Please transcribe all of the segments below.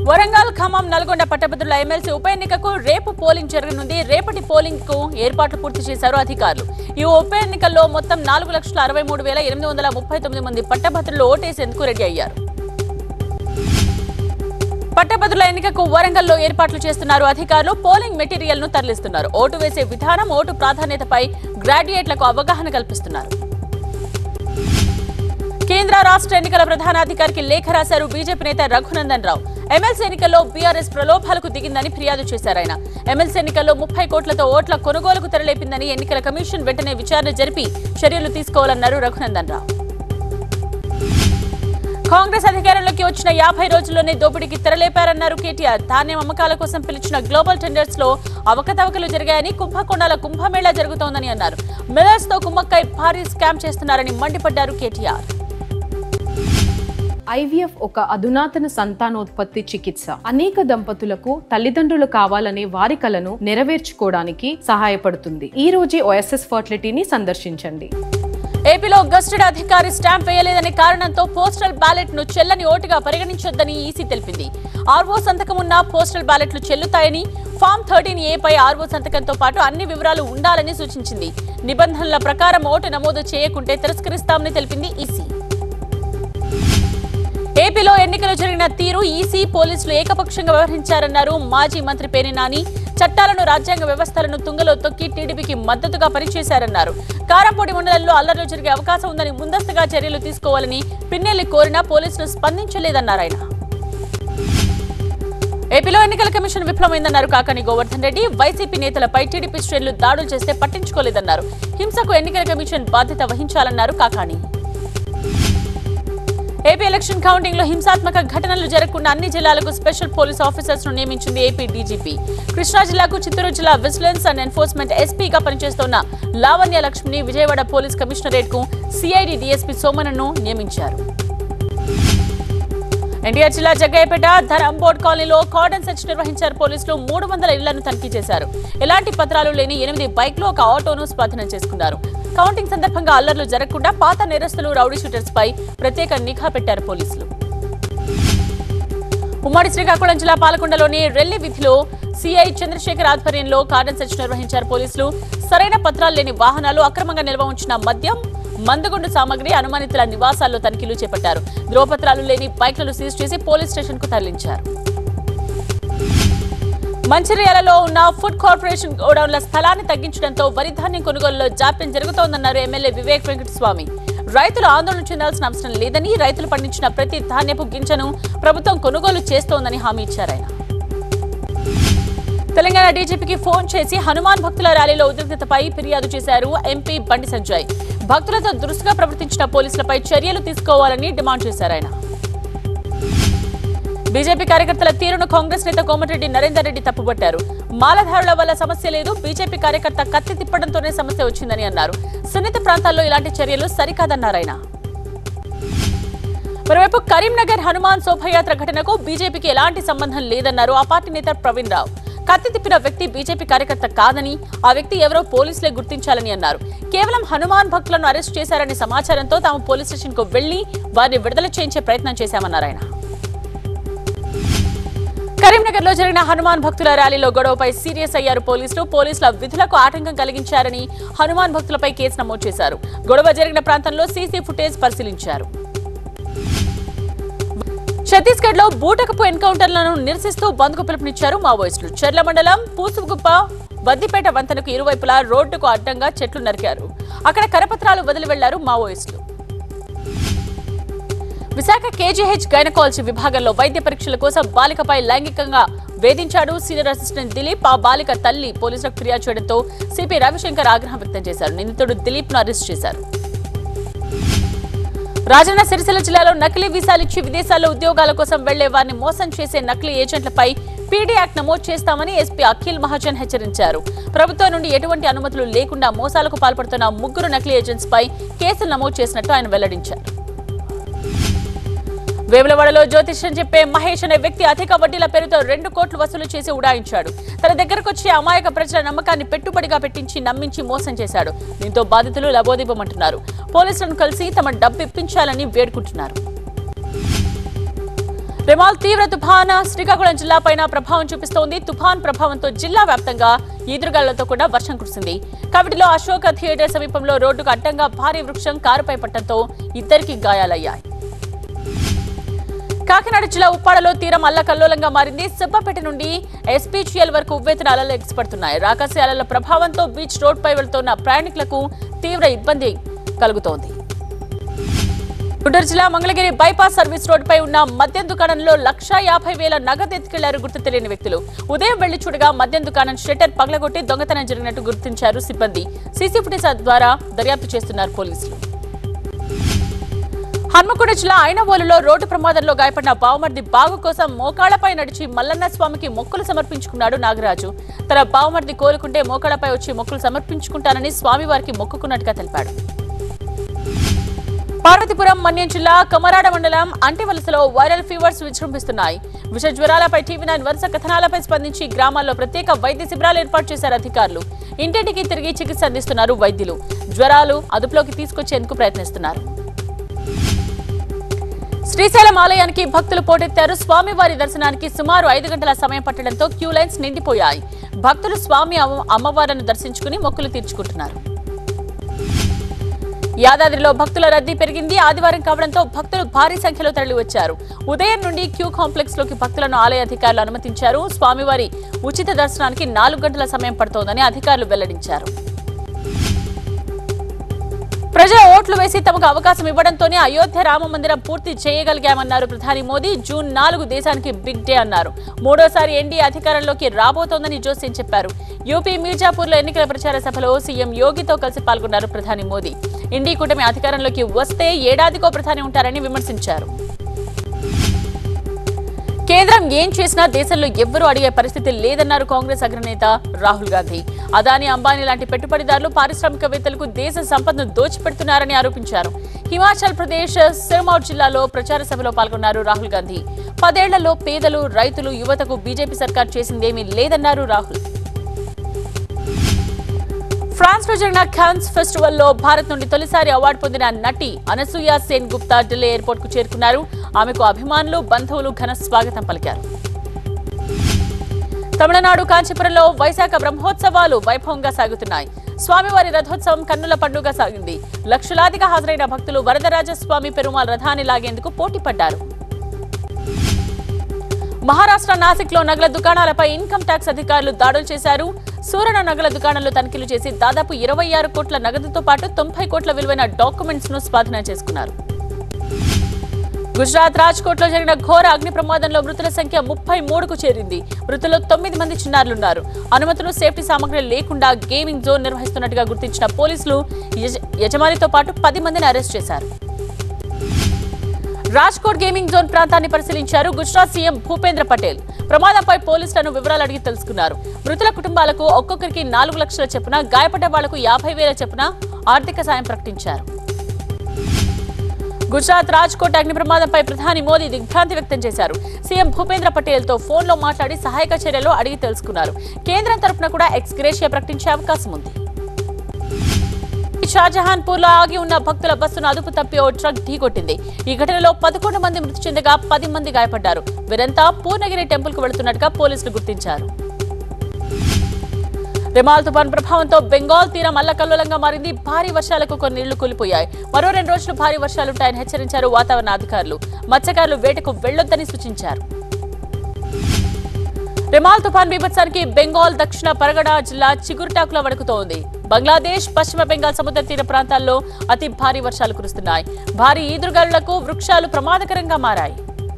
వరంగల్ ఖమ్మం నల్గొండ పట్టభద్రుల ఎమ్మెల్సీ ఉప ఎన్నికకు రేపు పోలింగ్ జరగనుంది రేపటి పోలింగ్ కు ఏర్పాట్లు పూర్తి చేశారు అధికారులు ఈ ఉప ఎన్నికల్లో మొత్తం నాలుగు లక్షల అరవై మూడు వేల ఎనిమిది వందల ముప్పై తొమ్మిది మంది పట్టభద్రులు ఓటేసేందుకు రెడీ అయ్యారు పట్టభద్రుల ఎన్నికకు వరంగల్లో ఏర్పాట్లు చేస్తున్నారు అధికారులు పోలింగ్ మెటీరియల్ ను తరలిస్తున్నారు ఓటు వేసే విధానం ఓటు ప్రాధాన్యతపై గ్రాడ్యుయేట్లకు అవగాహన కల్పిస్తున్నారు కేంద్ర రాష్ట్ర ఎన్నికల ప్రధానాధికారికి లేఖ రాశారు బీజేపీ నేత రఘునందన్ రావు ఎమ్మెల్సీ ఎన్నికల్లో బీఆర్ఎస్ ప్రలోభాలకు దిగిందని ఫిర్యాదు చేశారు ఆయన ఎమ్మెల్సీ ఎన్నికల్లో ముప్పై కోట్లతో ఓట్ల కొనుగోలుకు తెరలేపిందని ఎన్నికల కమిషన్ వెంటనే విచారణ జరిపి చర్యలు తీసుకోవాలన్నారు రఘునందన్ రావు కాంగ్రెస్ అధికారంలోకి వచ్చిన యాభై రోజుల్లోనే దోపిడీకి తెరలేపారన్నారు కేటీఆర్ ధాన్యం అమ్మకాల కోసం పిలిచిన గ్లోబల్ టెండర్స్ లో అవకతవకలు జరిగాయని కుంభకోణాల కుంభమేళా జరుగుతోందని అన్నారు మిల్లర్స్ తో కుమ్మక్కై భారీ స్కామ్ చేస్తున్నారని మండిపడ్డారు కేటీఆర్ ఐవీఎఫ్ ఒక అధునాతన సంతానోత్పత్తి చికిత్స అనేక దంపతులకు తల్లిదండ్రులు కావాలనే వారి కలను నెరవేర్చుకోవడానికి సహాయపడుతుంది ఈ రోజే ఓఎస్ఎస్ ఫర్టిలిటీని సందర్శించండి ఏపీలో గస్టెడ్ అధికారి స్టాంప్ వేయలేదనే కారణంతో పోస్టల్ బ్యాలెట్ ను చెల్లని ఓటుగా పరిగణించొద్దని ఈసీ తెలిపింది ఆర్వో సంతకం ఉన్న పోస్టల్ బ్యాలెట్లు చెల్లుతాయని ఫామ్ థర్టీన్ ఏ పై ఆర్వో సంతకంతో పాటు అన్ని వివరాలు ఉండాలని సూచించింది నిబంధనల ప్రకారం ఓటు నమోదు చేయకుంటే తిరస్కరిస్తామని తెలిపింది ఈసీ ఏపీలో ఎన్నికలు జరిగిన తీరు ఈసీ పోలీసులు ఏకపక్షంగా వ్యవహరించారన్నారు మాజీ మంత్రి పేర్ని నాని చట్టాలను రాజ్యాంగ వ్యవస్థలను తుంగలో తొక్కి టీడీపీకి మద్దతుగా పనిచేశారన్నారు కారంపొడి మండలంలో అల్లర్లు జరిగే అవకాశం ఉందని ముందస్తుగా చర్యలు తీసుకోవాలని పిన్నెల్లి కోరినా పోలీసులు స్పందించలేదన్నారు ఆయన ఏపీలో ఎన్నికల కమిషన్ విఫలమైందన్నారు కాకాని గోవర్ధన్ రెడ్డి వైసీపీ నేతలపై టీడీపీ శ్రేణులు దాడులు చేస్తే పట్టించుకోలేదన్నారు హింసకు ఎన్నికల కమిషన్ బాధ్యత వహించాలన్నారు కాకాని ఏపీ ఎలక్షన్ కౌంటింగ్ లో హింసాత్మక ఘటనలు జరగకుండా అన్ని జిల్లాలకు స్పెషల్ పోలీస్ ఆఫీసర్స్ ను నియమించింది ఏపీ డీజీపీ కృష్ణా జిల్లాకు చిత్తూరు జిల్లా విజిలెన్స్ అండ్ ఎన్ఫోర్స్మెంట్ ఎస్పీగా పనిచేస్తున్న లావణ్య లక్ష్మిని విజయవాడ పోలీస్ కమిషనరేట్ కు సిఐడి డీఎస్పీ సోమనను నియమించారు ఎన్టీఆర్ జిల్లా జగ్గయ్యపేట ధరంబోర్డ్ కాలనీలో కార్డన్ సెర్చ్ నిర్వహించారు పోలీసులు మూడు వందల ఇళ్లను తనిఖీ చేశారు ఎలాంటి పత్రాలు లేని ఎనిమిది బైక్లు ఒక ఆటోను స్వాధీనం చేసుకున్నారు కౌంటింగ్ సందర్భంగా అల్లర్లు జరగకుండా పాత నేరస్తులు రౌడీ షూటర్స్ పై ప్రత్యేక నిఘా పెట్టారు పోలీసులు ఉమ్మడి శ్రీకాకుళం జిల్లా పాలకొండలోని రెల్లి విధిలో సిఐ చంద్రశేఖర్ ఆధ్వర్యంలో కార్డన్ సెర్చ్ నిర్వహించారు పోలీసులు సరైన పత్రాలు లేని వాహనాలు అక్రమంగా నిల్వ ఉంచిన మద్యం మందుగుండు సామగ్రి అనుమానితుల నివాసాల్లో తనిఖీలు చేపట్టారు ధ్రువపత్రాలు లేని బైక్లను సీజ్ చేసి పోలీస్ స్టేషన్ కు తరలించారు మంచిర్యాలలో ఉన్న ఫుడ్ కార్పొరేషన్ గోడౌన్ల స్థలాన్ని తగ్గించడంతో వరి ధాన్యం కొనుగోలులో జాప్యం జరుగుతోందన్నారు ఎమ్మెల్యే వివేక్ వెంకటస్వామి రైతులు ఆందోళన చెందాల్సిన అవసరం లేదని రైతులు పండించిన ప్రతి ధాన్యపు గింజను ప్రభుత్వం కొనుగోలు చేస్తోందని హామీ ఇచ్చారు ఆయన తెలంగాణ డీజీపీకి ఫోన్ చేసి హనుమాన్ భక్తుల ర్యాలీలో ఉద్రిక్తతపై ఫిర్యాదు చేశారు ఎంపీ బండి సంజయ్ భక్తులతో దురుసుగా ప్రవర్తించిన పోలీసులపై చర్యలు తీసుకోవాలని డిమాండ్ చేశారు ఆయన బీజేపీ కార్యకర్తల తీరును కాంగ్రెస్ నేత కోమటిరెడ్డి నరేందర్ రెడ్డి తప్పుపట్టారు మాలధారుల వల్ల సమస్య లేదు బీజేపీ కార్యకర్త కత్తి తిప్పడంతోనే సమస్య వచ్చిందని అన్నారు సున్నిత ప్రాంతాల్లో ఇలాంటి చర్యలు సరికాదన్నారు ఆయన మరోవైపు కరీంనగర్ హనుమాన్ శోభయాత్ర ఘటనకు బీజేపీకి ఎలాంటి సంబంధం లేదన్నారు ఆ పార్టీ నేత ప్రవీణ్ రావు కత్తి తిప్పిన వ్యక్తి బీజేపీ కార్యకర్త కాదని ఆ వ్యక్తి ఎవరో పోలీసులే గుర్తించాలని అన్నారు కేవలం హనుమాన్ భక్తులను అరెస్ట్ చేశారనే సమాచారంతో తాము పోలీస్ స్టేషన్ కు వెళ్లి వారిని విడుదల చేయించే ప్రయత్నం చేశామన్నారు ఆయన కరీంనగర్ లో జరిగిన హనుమాన్ భక్తుల ర్యాలీలో గొడవపై సీరియస్ అయ్యారు పోలీసులు పోలీసుల విధులకు ఆటంకం కలిగించారని హనుమాన్ భక్తులపై కేసు నమోదు చేశారు గొడవ జరిగిన ప్రాంతంలో సీసీ ఫుటేజ్ పరిశీలించారు ఛత్తీస్గఢ్ లో బూటకపు ఎన్కౌంటర్లను నిరసిస్తూ బంద్కు పిలుపునిచ్చారు మావోయిస్టులు చెర్ల మండలం పూసుగుప్ప వద్దిపేట వంతెనకు ఇరువైపులా రోడ్డుకు అడ్డంగా చెట్లు నరికారు అక్కడ కరపత్రాలు వదిలి వెళ్లారు మావోయిస్టులు విశాఖ కేజీహెచ్ గైనకాలజీ విభాగంలో వైద్య పరీక్షల కోసం బాలికపై లైంగికంగా వేధించాడు సీనియర్ అసిస్టెంట్ దిలీప్ ఆ బాలిక తల్లి పోలీసులకు ఫిర్యాదు చేయడంతో సిపి రవిశంకర్ ఆగ్రహం వ్యక్తం చేశారు నిందితుడు దిలీప్ ను అరెస్ట్ చేశారు రాజన్న సిరిసిల్ల జిల్లాలో నకిలీ వీసాలు ఇచ్చి విదేశాల్లో ఉద్యోగాల కోసం వెళ్లే వారిని మోసం చేసే నకిలీ ఏజెంట్లపై పీడీ యాక్ట్ నమోదు చేస్తామని ఎస్పీ అఖిల్ మహాజన్ హెచ్చరించారు ప్రభుత్వం నుండి ఎటువంటి అనుమతులు లేకుండా మోసాలకు పాల్పడుతున్న ముగ్గురు నకిలీ ఏజెంట్స్ పై కేసులు నమోదు చేసినట్టు ఆయన వెల్లడించారు వేములవాడలో జ్యోతిష్యం చెప్పే మహేష్ అనే వ్యక్తి అధిక వడ్డీల పేరుతో రెండు కోట్లు వసూలు చేసి ఉడాయించాడు తన దగ్గరకు వచ్చి అమాయక ప్రజల నమ్మకాన్ని పెట్టుబడిగా పెట్టించి నమ్మించి మోసం చేశాడు దీంతో బాధితులు లబోదిబ్బమంటున్నారు పోలీసులను కలిసి తమ డబ్బు ఇప్పించాలని వేడుకుంటున్నారు రిమాల్ తీవ్ర తుఫాన్ శ్రీకాకుళం జిల్లా పైన ప్రభావం చూపిస్తోంది తుఫాన్ ప్రభావంతో జిల్లా వ్యాప్తంగా ఈదురుగాళ్లతో కూడా వర్షం కురిసింది కవిటిలో అశోక థియేటర్ సమీపంలో రోడ్డుకు అడ్డంగా భారీ వృక్షం కారుపై పట్టడంతో ఇద్దరికి గాయాలయ్యాయి కాకినాడ జిల్లా ఉప్పాడలో తీరం అల్లకల్లోలంగా మారింది సుబ్బపేట నుండి ఎస్పీజీఎల్ వరకు ఉవ్వెత్తున అలలు ఎగిసిపడుతున్నాయి రాకాసి అలల ప్రభావంతో బీచ్ రోడ్పై వెళ్తున్న ప్రయాణికులకు తీవ్ర ఇబ్బంది కలుగుతోంది గుంటూరు జిల్లా మంగళగిరి బైపాస్ సర్వీస్ రోడ్డుపై ఉన్న మద్యం దుకాణంలో లక్షా యాభై వేల నగదు ఎత్తుకెళ్లారు గుర్తు తెలియని వ్యక్తులు ఉదయం వెళ్లి చూడగా మద్యం దుకాణం షట్టర్ పగలగొట్టి దొంగతనం జరిగినట్టు గుర్తించారు సిబ్బంది సీసీ ఫుటేజ్ ద్వారా దర్యాప్తు చేస్తున్నారు పోలీసులు హన్మకొండ జిల్లా ఐనవోలులో రోడ్డు ప్రమాదంలో గాయపడిన బావమర్ది బాగు కోసం మోకాళ్లపై నడిచి మల్లన్న స్వామికి మొక్కులు సమర్పించుకున్నాడు నాగరాజు తన బావమర్ది కోలుకుంటే మోకాళ్లపై వచ్చి మొక్కులు సమర్పించుకుంటానని స్వామివారికి మొక్కుకున్నట్టుగా తెలిపాడు పార్వతీపురం మన్యం జిల్లా కమరాడ మండలం అంటివలసలో వైరల్ ఫీవర్స్ విజృంభిస్తున్నాయి విష జ్వరాలపై టీవీ నైన్ వరుస కథనాలపై స్పందించి గ్రామాల్లో ప్రత్యేక వైద్య శిబిరాలు ఏర్పాటు చేశారు అధికారులు ఇంటింటికి తిరిగి చికిత్స అందిస్తున్నారు వైద్యులు జ్వరాలు అదుపులోకి తీసుకొచ్చేందుకు ప్రయత్నిస్తున్నారు శ్రీశైలం ఆలయానికి భక్తులు పోటెత్తారు స్వామివారి దర్శనానికి సుమారు ఐదు గంటల సమయం పట్టడంతో క్యూ లైన్స్ నిండిపోయాయి భక్తులు స్వామి అమ్మ- అమ్మవారిని దర్శించుకుని మొక్కులు తీర్చుకుంటున్నారు యాదాద్రిలో భక్తుల రద్దీ పెరిగింది ఆదివారం కావడంతో భక్తులు భారీ సంఖ్యలో తరలివచ్చారు ఉదయం నుండి క్యూ కాంప్లెక్స్ లోకి భక్తులను ఆలయ అధికారులు అనుమతించారు స్వామివారి ఉచిత దర్శనానికి నాలుగు గంటల సమయం పడుతోందని అధికారులు వెల్లడించారు ప్రజల ఓట్లు వేసి తమకు అవకాశం ఇవ్వడంతోనే అయోధ్య రామ మందిరం పూర్తి చేయగలిగామన్నారు ప్రధాని మోదీ జూన్ నాలుగు దేశానికి బిగ్ డే అన్నారు మూడోసారి ఎన్డీఏ అధికారంలోకి రాబోతోందని జోస్యం చెప్పారు యూపీ మీర్జాపూర్లో ఎన్నికల ప్రచార సభలో సీఎం యోగితో కలిసి పాల్గొన్నారు ప్రధాని మోదీ ఇండీ కూటమి అధికారంలోకి వస్తే ఏడాదికో ప్రధాని ఉంటారని విమర్శించారు కేంద్రం ఏం చేసినా దేశంలో ఎవ్వరూ అడిగే పరిస్థితి లేదన్నారు కాంగ్రెస్ అగ్రనేత రాహుల్ గాంధీ అదాని అంబానీ లాంటి పెట్టుబడిదారులు పారిశ్రామికవేత్తలకు దేశ సంపదను దోచిపెడుతున్నారని ఆరోపించారు హిమాచల్ ప్రదేశ్ సిర్మౌర్ జిల్లాలో ప్రచార సభలో పాల్గొన్నారు రాహుల్ గాంధీ పదేళ్లలో పేదలు రైతులు యువతకు బీజేపీ సర్కార్ చేసిందేమీ లేదన్నారు రాహుల్ ఫ్రాన్స్ లో జరిగిన ఖాన్స్ ఫెస్టివల్ లో భారత్ నుండి తొలిసారి అవార్డు పొందిన నటి అనసూయ సేన్ గుప్తా ఢిల్లీ ఎయిర్పోర్ట్ కు చేరుకున్నారు ఆమెకు అభిమానులు బంధువులు ఘన స్వాగతం పలికారు తమిళనాడు కాంచీపురంలో వైశాఖ బ్రహ్మోత్సవాలు వైభవంగా సాగుతున్నాయి స్వామివారి రథోత్సవం కన్నుల పండుగ సాగింది లక్షలాదిగా హాజరైన భక్తులు వరదరాజస్వామి పెరుమాల్ రథాన్ని లాగేందుకు పోటీ పడ్డారు మహారాష్ట్ర నాసిక్ లో నగల దుకాణాలపై ఇన్కమ్ ట్యాక్స్ అధికారులు దాడులు చేశారు సూరణ నగల దుకాణంలో తనిఖీలు చేసి దాదాపు ఇరవై ఆరు కోట్ల నగదుతో పాటు తొంభై కోట్ల విలువైన డాక్యుమెంట్స్ ను స్వాధీనం చేసుకున్నారు గుజరాత్ రాజ్కోట్ లో జరిగిన ఘోర అగ్ని ప్రమాదంలో మృతుల సంఖ్య ముప్పై మూడుకు చేరింది మృతుల్లో తొమ్మిది మంది చిన్నారులున్నారు అనుమతులు సేఫ్టీ సామగ్రి లేకుండా గేమింగ్ జోన్ నిర్వహిస్తున్నట్టుగా గుర్తించిన పోలీసులు యజ- యజమానితో పాటు పది మందిని అరెస్ట్ చేశారు రాజ్కోట్ గేమింగ్ జోన్ ప్రాంతాన్ని పరిశీలించారు గుజరాత్ సీఎం భూపేంద్ర పటేల్ ప్రమాదంపై పోలీసులను వివరాలు అడిగి తెలుసుకున్నారు మృతుల కుటుంబాలకు ఒక్కొక్కరికి నాలుగు లక్షల చొప్పున గాయపడ్డ వాళ్లకు యాభై వేల చొప్పున ఆర్థిక సాయం ప్రకటించారు గుజరాత్ రాజ్కోట్ అగ్ని ప్రమాదంపై ప్రధాని మోదీ దిగ్భ్రాంతి వ్యక్తం చేశారు సీఎం భూపేంద్ర పటేల్ తో ఫోన్లో మాట్లాడి సహాయక చర్యలు అడిగి తెలుసుకున్నారు కేంద్రం తరపున కూడా ఎక్స్గ్రేషియా ప్రకటించే అవకాశం ఉంది షాజహాన్పూర్ లో ఆగి ఉన్న భక్తుల బస్సును అదుపు తప్పి ఓ ట్రక్ ఢీకొట్టింది ఈ ఘటనలో పదకొండు మంది మృతి చెందగా పది మంది గాయపడ్డారు వీరంతా పూర్ణగిరి టెంపుల్ కు వెళుతున్నట్టుగా పోలీసులు గుర్తించారు రిమాల్ తుఫాన్ ప్రభావంతో బెంగాల్ తీరం అల్లకల్లోలంగా మారింది భారీ వర్షాలకు కొన్ని ఇళ్లు కూలిపోయాయి మరో రెండు రోజులు భారీ వర్షాలుంటాయని హెచ్చరించారు వాతావరణ అధికారులు మత్స్యకారులు వేటకు వెళ్లొద్దని సూచించారు రిమాల్ తుఫాన్ బీభత్సానికి బెంగాల్ దక్షిణ పరగడ జిల్లా చిగురుటాకులో వణుకుతోంది బంగ్లాదేశ్ పశ్చిమ బెంగాల్ సముద్ర తీర ప్రాంతాల్లో అతి భారీ వర్షాలు కురుస్తున్నాయి భారీ ఈదురుగాలులకు వృక్షాలు ప్రమాదకరంగా మారాయి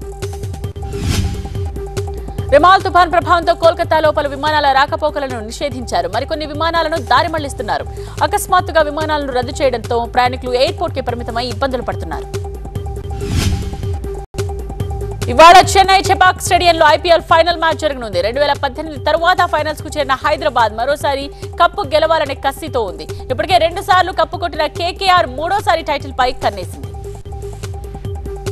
రిమాల్ తుఫాన్ ప్రభావంతో కోల్కతాలో పలు విమానాల రాకపోకలను నిషేధించారు మరికొన్ని విమానాలను దారి మళ్లిస్తున్నారు అకస్మాత్తుగా విమానాలను రద్దు చేయడంతో ప్రయాణికులు ఎయిర్పోర్ట్ కి పరిమితమై ఇబ్బందులు పడుతున్నారు ఇవాళ చెన్నై చెపాక్ స్టేడియంలో ఐపీఎల్ ఫైనల్ మ్యాచ్ జరగనుంది రెండు వేల పద్దెనిమిది తరువాత ఫైనల్స్ కు చేరిన హైదరాబాద్ మరోసారి కప్పు గెలవాలనే కసితో ఉంది ఇప్పటికే రెండు సార్లు కప్పు కొట్టిన కేకేఆర్ మూడోసారి టైటిల్ పై కన్నేసింది